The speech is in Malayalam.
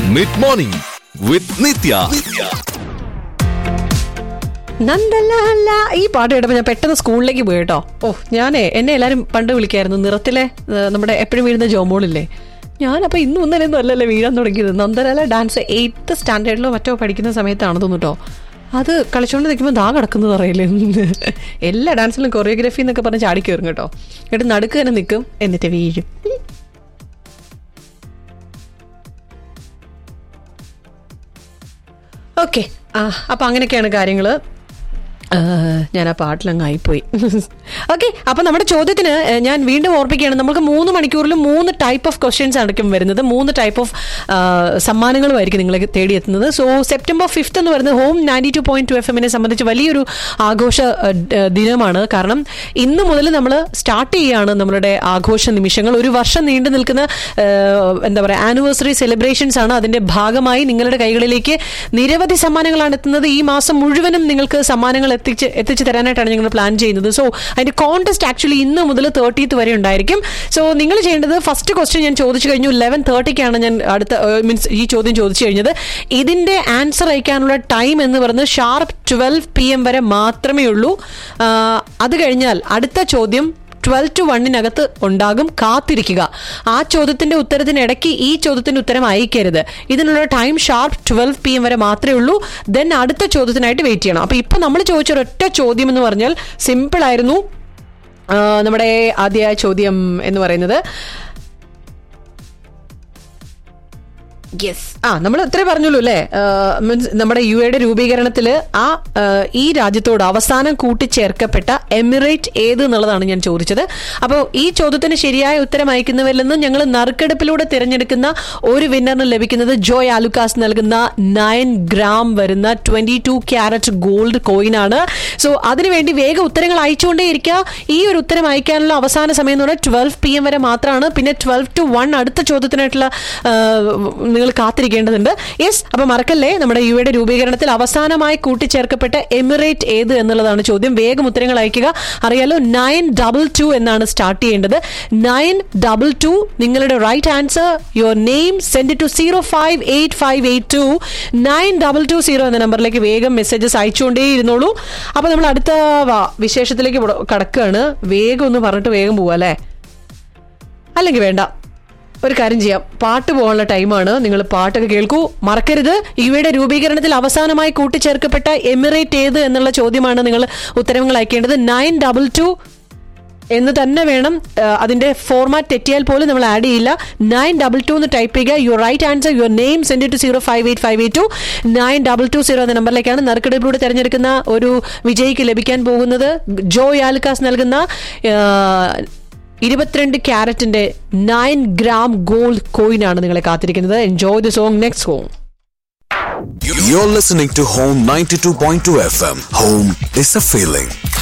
Mid morning with Nithya Nandalala ഈ പാട്ട് കേട്ടപ്പോൾ ഞാൻ പെട്ടെന്ന് സ്കൂളിലേക്ക് പോയി കേട്ടോ ഓ ഞാനേ എന്നെ എല്ലാരും പണ്ട് വിളിക്കായിരുന്നു നിറത്തിലെ ഏ, നമ്മുടെ എപ്പോഴും വീഴുന്ന ജോമോളില്ലേ ഞാനപ്പോ ഇന്നും ഇന്നലെയൊന്നും അല്ലല്ലേ വീഴാൻ തുടങ്ങിയത് നന്ദലാല ഡാൻസ് എയ്ത്ത് സ്റ്റാൻഡേർഡിലോ മറ്റോ പഠിക്കുന്ന സമയത്താണ് തോന്നുട്ടോ അത് കളിച്ചോണ്ട് നിൽക്കുമ്പോൾ ദാ കിടക്കുന്നത് അറിയില്ലേ എല്ലാ ഡാൻസിലും കൊറിയോഗ്രാഫി എന്നൊക്കെ പറഞ്ഞ് ചാടി കയറും കേട്ടോ എന്നിട്ട് നടുക്ക് തന്നെ നിൽക്കും എന്നിട്ട് വീഴും ഓക്കെ ആ അപ്പം അങ്ങനെയൊക്കെയാണ് കാര്യങ്ങൾ ഞാൻ ആ പാട്ടിലങ്ങ് ആയിപ്പോയി ഓക്കെ അപ്പം നമ്മുടെ ചോദ്യത്തിന് ഏ, ഞാൻ വീണ്ടും ഓർപ്പിക്കുകയാണ് നമുക്ക് മൂന്ന് മണിക്കൂറിൽ മൂന്ന് ടൈപ്പ് ഓഫ് ക്വസ്റ്റ്യൻസ് ആയിരിക്കും വരുന്നത് മൂന്ന് ടൈപ്പ് ഓഫ് സമ്മാനങ്ങളുമായിരിക്കും നിങ്ങളെ തേടിയെത്തുന്നത് സോ സെപ്റ്റംബർ ഫിഫ്ത്ത് എന്ന് പറയുന്നത് home ninety two point two F എമ്മിനെ സംബന്ധിച്ച് വലിയൊരു ആഘോഷ ഏ, ഡ- ദിനമാണ് കാരണം ഇന്ന് മുതൽ നമ്മൾ സ്റ്റാർട്ട് ചെയ്യുകയാണ് നമ്മളുടെ ആഘോഷ നിമിഷങ്ങൾ ഒരു വർഷം നീണ്ടു നിൽക്കുന്ന ഏ, എന്താ പറയുക ആനിവേഴ്സറി സെലിബ്രേഷൻസ് ആണ് അതിന്റെ ഭാഗമായി നിങ്ങളുടെ കൈകളിലേക്ക് നിരവധി സമ്മാനങ്ങളാണ് എത്തുന്നത് ഈ മാസം മുഴുവനും നിങ്ങൾക്ക് സമ്മാനങ്ങൾ എത്തിച്ച് എത്തിച്ചു തരാനായിട്ടാണ് ഞങ്ങൾ പ്ലാൻ ചെയ്യുന്നത് സോ അതിന്റെ കോൺടെസ്റ്റ് ആക്ച്വലി ഇന്ന് മുതൽ തേർട്ടീത്ത് വരെ ഉണ്ടായിരിക്കും സോ നിങ്ങൾ ചെയ്യേണ്ടത് ഫസ്റ്റ് ക്വസ്റ്റ്യൻ ഞാൻ ചോദിച്ചു കഴിഞ്ഞു ലെവൻ തേർട്ടിക്കാണ് ഞാൻ അടുത്ത മീൻസ് ഈ ചോദ്യം ചോദിച്ചു കഴിഞ്ഞത് ഇതിന്റെ ആൻസർ അയക്കാനുള്ള ടൈം എന്ന് പറയുന്നത് ഷാർപ്പ് ട്വൽവ് പി എം വരെ മാത്രമേ ഉള്ളൂ ആ, അത് കഴിഞ്ഞാൽ അടുത്ത ചോദ്യം ട്വൽവ് ടു വണ്ണിനകത്ത് ഉണ്ടാകും കാത്തിരിക്കുക ആ ചോദ്യത്തിന്റെ ഉത്തരത്തിന് ഇടയ്ക്ക് ഈ ചോദ്യത്തിന്റെ ഉത്തരം അയക്കരുത് ഇതിനുള്ള time sharp twelve P M വരെ മാത്രമേ ഉള്ളൂ ദെൻ അടുത്ത ചോദ്യത്തിനായിട്ട് വെയിറ്റ് ചെയ്യണം അപ്പൊ ഇപ്പൊ നമ്മൾ ചോദിച്ച ഒരൊറ്റ ചോദ്യം എന്ന് പറഞ്ഞാൽ സിമ്പിൾ ആയിരുന്നു ആ, നമ്മുടെ ആദ്യ ചോദ്യം എന്ന് പറയുന്നത് യെസ് ആ നമ്മൾ ഇത്രേ പറഞ്ഞുള്ളൂ അല്ലേ മീൻസ് നമ്മുടെ യു എയുടെ രൂപീകരണത്തിൽ ആ ആ, ഈ രാജ്യത്തോട് അവസാനം കൂട്ടിച്ചേർക്കപ്പെട്ട എമിറേറ്റ് ഏത് എന്നുള്ളതാണ് ഞാൻ ചോദിച്ചത് അപ്പോൾ ഈ ചോദ്യത്തിന് ശരിയായ ഉത്തരം അയക്കുന്നവരിൽ നിന്ന് ഞങ്ങൾ നറുക്കെടുപ്പിലൂടെ തിരഞ്ഞെടുക്കുന്ന ഒരു വിന്നറിന് ലഭിക്കുന്നത് ജോയ് ആലുക്കാസ് നൽകുന്ന നയൻ ഗ്രാം വരുന്ന twenty two carat gold coin ആണ് സോ അതിനുവേണ്ടി വേഗം ഉത്തരങ്ങൾ അയച്ചുകൊണ്ടേയിരിക്കുക ഈ ഒരു ഉത്തരം അയക്കാനുള്ള അവസാന സമയം എന്ന് പറഞ്ഞാൽ ട്വൽവ് പി എം വരെ മാത്രമാണ് പിന്നെ ട്വൽവ് ടു വൺ അടുത്ത ചോദ്യത്തിനായിട്ടുള്ള ആ, നിങ്ങൾ കാത്തിരിക്കേണ്ടതുണ്ട് യെസ് അപ്പൊ മറക്കല്ലേ നമ്മുടെ യു എയുടെ രൂപീകരണത്തിൽ അവസാനമായി കൂട്ടിച്ചേർക്കപ്പെട്ട എമിറേറ്റ് ഏത് എന്നുള്ളതാണ് ചോദ്യം വേഗം ഉത്തരങ്ങൾ അയക്കുക അറിയാലോ നയൻ ഡബിൾ ടു എന്നാണ് സ്റ്റാർട്ട് ചെയ്യേണ്ടത് നയൻ ഡബിൾ ടു നിങ്ങളുടെ right answer your name send to zero five eight five eight two nine double two zero എന്ന നമ്പറിലേക്ക് വേഗം മെസ്സേജസ് അയച്ചുകൊണ്ടേ ഇരുന്നോളൂ അപ്പൊ നമ്മൾ അടുത്ത വ- വിശേഷത്തിലേക്ക് പുറ- കടക്കുകയാണ് വേഗം ഒന്ന് പറഞ്ഞിട്ട് വേഗം പോവാ അല്ലേ അല്ലെങ്കിൽ വേണ്ട ഒരു കാര്യം ചെയ്യാം പാട്ട് പോകാനുള്ള ടൈമാണ് നിങ്ങൾ പാട്ടൊക്കെ കേൾക്കൂ മറക്കരുത് ഇവയുടെ രൂപീകരണത്തിൽ അവസാനമായി കൂട്ടിച്ചേർക്കപ്പെട്ട എമിറേറ്റ് ഏത് എന്നുള്ള ചോദ്യമാണ് നിങ്ങൾ ഉത്തരങ്ങൾ അയക്കേണ്ടത് നയൻ ഡബിൾ ടു എന്ന് തന്നെ വേണം ആ, അതിന്റെ ഫോർമാറ്റ് തെറ്റിയാൽ പോലും നമ്മൾ ആഡ് ചെയ്യില്ല നയൻ ഡബിൾ ടു എന്ന് ടൈപ്പ് ചെയ്യുക your right answer your name send to zero five eight five eight two nine double two zero എന്ന നമ്പറിലേക്കാണ് നറുക്കെടുപ്പിലൂടെ തിരഞ്ഞെടുക്കുന്ന ഒരു വിജയിക്ക് ലഭിക്കാൻ പോകുന്നത് ജോയ് ആൽക്കാസ് നൽകുന്ന ആ, ഇരുപത്തിരണ്ട് ക്യാരറ്റിന്റെ നയൻ ഗ്രാം ഗോൾഡ് കോയിൻ ആണ് നിങ്ങളെ കാത്തിരിക്കുന്നത് enjoy the song next song You're listening to Home 92.2 FM. Home is a feeling.